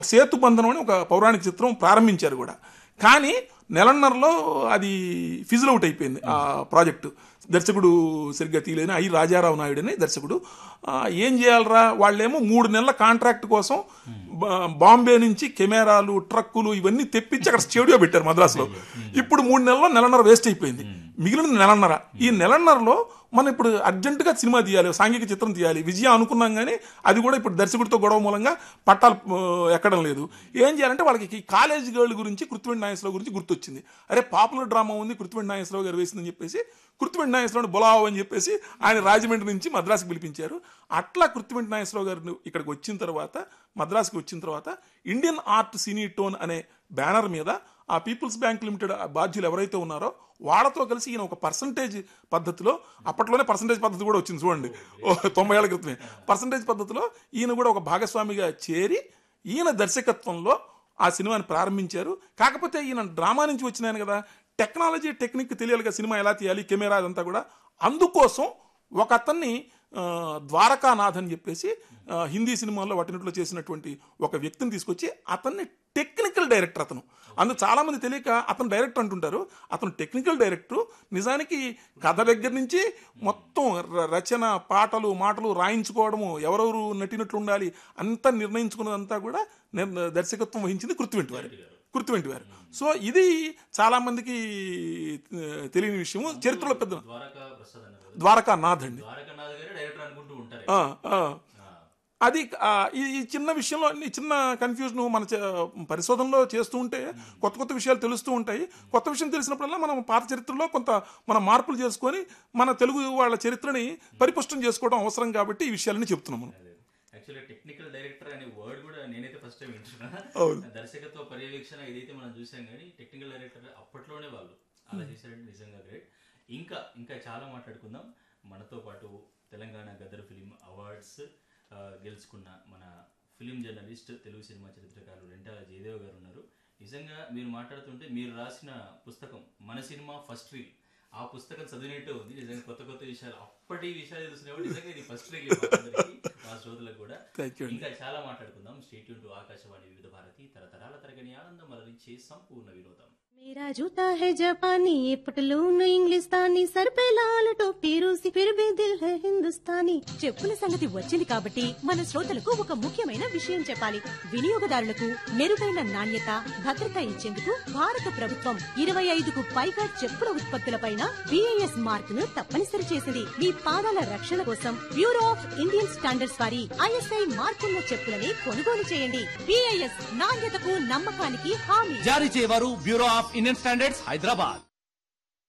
సేతు బంధనం అని ఒక పౌరాణిక చిత్రం ప్రారంభించారు కూడా కానీ నెలన్నరలో అది ఫిజిల్ అవుట్ అయిపోయింది ఆ ప్రాజెక్టు దర్శకుడు సరిగ్గా తీయలేని ఐ రాజారావు నాయుడు అని దర్శకుడు ఆ, ఏం చేయాలరా వాళ్ళేమో మూడు నెలల కాంట్రాక్ట్ కోసం బా- బాంబే నుంచి కెమెరాలు ట్రక్కులు ఇవన్నీ తెప్పించి అక్కడ స్టూడియో పెట్టారు మద్రాసులో ఇప్పుడు మూడు నెలల్లో నెలన్నర వేస్ట్ అయిపోయింది మిగిలిన నెలన్నర ఈ నెలన్నరలో మనం ఇప్పుడు అర్జెంటుగా సినిమా తీయాలి సాంఘిక చిత్రం తీయాలి విజయ అనుకున్నాం కానీ అది కూడా ఇప్పుడు దర్శకుడితో గొడవ మూలంగా పట్టాలు ఆ, ఎక్కడం లేదు ఏం చేయాలంటే వాళ్ళకి ఈ కాలేజ్ గర్ల్ గురించి కృత్విండి నాగేశ్వరరావు గురించి గుర్తొచ్చింది అరే పాపులర్ డ్రామా ఉంది కృత్విండి నాగేశ్వరరావు గారు వేసిందని చెప్పేసి కృత్విండి నాగేశ్వరరావు బొలావ్ అని చెప్పేసి ఆయన రాజమండ్రి నుంచి మద్రాసుకి పిలిపించారు అట్లా కృత్విండి నాగేశ్వరరావు గారు ఇక్కడికి వచ్చిన తర్వాత మద్రాసుకి వచ్చిన తర్వాత ఇండియన్ ఆర్ట్ సినీ టోన్ అనే బ్యానర్ మీద ఆ పీపుల్స్ బ్యాంక్ లిమిటెడ్ బాధ్యులు ఎవరైతే ఉన్నారో వాళ్ళతో కలిసి ఈయన ఒక పర్సంటేజ్ పద్ధతిలో అప్పట్లోనే పర్సంటేజ్ పద్ధతి కూడా వచ్చింది చూడండి ఓ తొంభై ఏళ్ళ క్రితమే పర్సంటేజ్ పద్ధతిలో ఈయన కూడా ఒక భాగస్వామిగా చేరి ఈయన దర్శకత్వంలో ఆ సినిమాని ప్రారంభించారు కాకపోతే ఈయన డ్రామా నుంచి వచ్చిన ఆయన కదా టెక్నాలజీ టెక్నిక్ తెలియాలిగా సినిమా ఎలా తీయాలి కెమెరా అదంతా కూడా అందుకోసం ఒక అతన్ని ఆ, ద్వారకానాథ్ అని చెప్పేసి ఆ, హిందీ సినిమాల్లో వటినట్లో చేసినటువంటి ఒక వ్యక్తిని తీసుకొచ్చి అతన్ని టెక్నికల్ డైరెక్టర్ అతను అందుకు చాలా మంది తెలియక అతను డైరెక్టర్ అంటుంటారు అతను టెక్నికల్ డైరెక్టర్ నిజానికి కథ దగ్గర నుంచి మొత్తం ర- రచన పాటలు మాటలు రాయించుకోవడము ఎవరెవరు నటినట్లు ఉండాలి అంతా నిర్ణయించుకున్నదంతా కూడా నిర్- దర్శకత్వం వహించింది కృత్తివెంటి వారు కృత్తివెంటి వారు సో ఇది చాలా మందికి ఆ, తెలియని విషయము చరిత్రలో పెద్ద ద్వారకా ప్రసాద్ అన్నారు కదా. ద్వారకానాథ్ అండి ద్వారకానాథ్ గారే డైరెక్టర్ అనుకుంటూ ఉంటారు ఆ, ఆ. ఆ, అది ఆ, ఈ ఈ చిన్న విషయంలో ఈ చిన్న కన్ఫ్యూజన్ మన చ- పరిశోధనలో చేస్తూ ఉంటే కొత్త కొత్త విషయాలు తెలుస్తూ ఉంటాయి కొత్త విషయం తెలిసినప్పుడల్లా మనం పాత చరిత్రలో కొంత మన మార్పులు చేసుకొని మన తెలుగు వాళ్ళ చరిత్రని పరిపుష్టం చేసుకోవడం అవసరం కాబట్టి ఈ విషయాలని చెప్తున్నాం మనం అదే యాక్చువల్లీ టెక్నికల్ డైరెక్టర్ అనే వర్డ్ కూడా నేనైతే ఫస్ట్ టైం వింటున్నా అవును. దర్శకత్వ పర్యవేక్షణ ఇదైతే మనం చూసాం కానీ టెక్నికల్ డైరెక్టర్ అప్పట్లోనే వాళ్ళు అలా చేశారంటే నిజంగా గ్రేట్ ఇంకా ఇంకా చాలా మాట్లాడుకుందాం మనతో పాటు తెలంగాణ గదర్ ఫిలిం అవార్డ్స్ ఆ, గెలుచుకున్న మన ఫిలిం జర్నలిస్ట్ తెలుగు సినిమా చరిత్రకారులు రెంటాల జయదేవ్ గారు ఉన్నారు నిజంగా మీరు మాట్లాడుతుంటే మీరు రాసిన పుస్తకం మన సినిమా ఫస్ట్ రీల్ ఆ పుస్తకం చదివినట్టే ఉంది నిజంగా కొత్త కొత్త విషయాలు అప్పటి విషయాలు తెలుస్తున్నాయి నిజంగా ఇది ఫస్ట్ రీల్ మా శ్రోతలకు కూడా Thank you అండి. ఇంకా చాలా మాట్లాడుకుందాం స్టేట్ టు ఆకాశవాణి వివిధ భారతి తరతరాల తరగని ఆనందం మలరించే సంపూర్ణ వినోదం मेरा जूता है जापानी ये पटलून इंग्लिस्तानी सर पे लाल टोपी रूसी फिर भी दिल है हिंदुस्तानी చెప్పుల సంగతి వచ్చింది కాబట్టి మన శ్రోతలకు ఒక ముఖ్యమైన విషయం చెప్పాలి వినియోగదారులకు మెరుగైన నాణ్యత భద్రత ఇచ్చేందుకు భారత ప్రభుత్వం ఇరవై ఐదుకు పైగా చెప్పుల ఉత్పత్తులపైన బిఐఎస్ మార్క్ ను తప్పనిసరి చేసింది మీ పాదాల రక్షణ కోసం బ్యూరో ఆఫ్ ఇండియన్ స్టాండర్డ్స్ వారి ఐఎస్ఐ మార్కున్న చెప్పులని కొనుగోలు చేయండి బిఐఎస్ నాణ్యతకు నమ్మకానికి హామీ జారీ చేయవారు Bureau of Indian Standards Hyderabad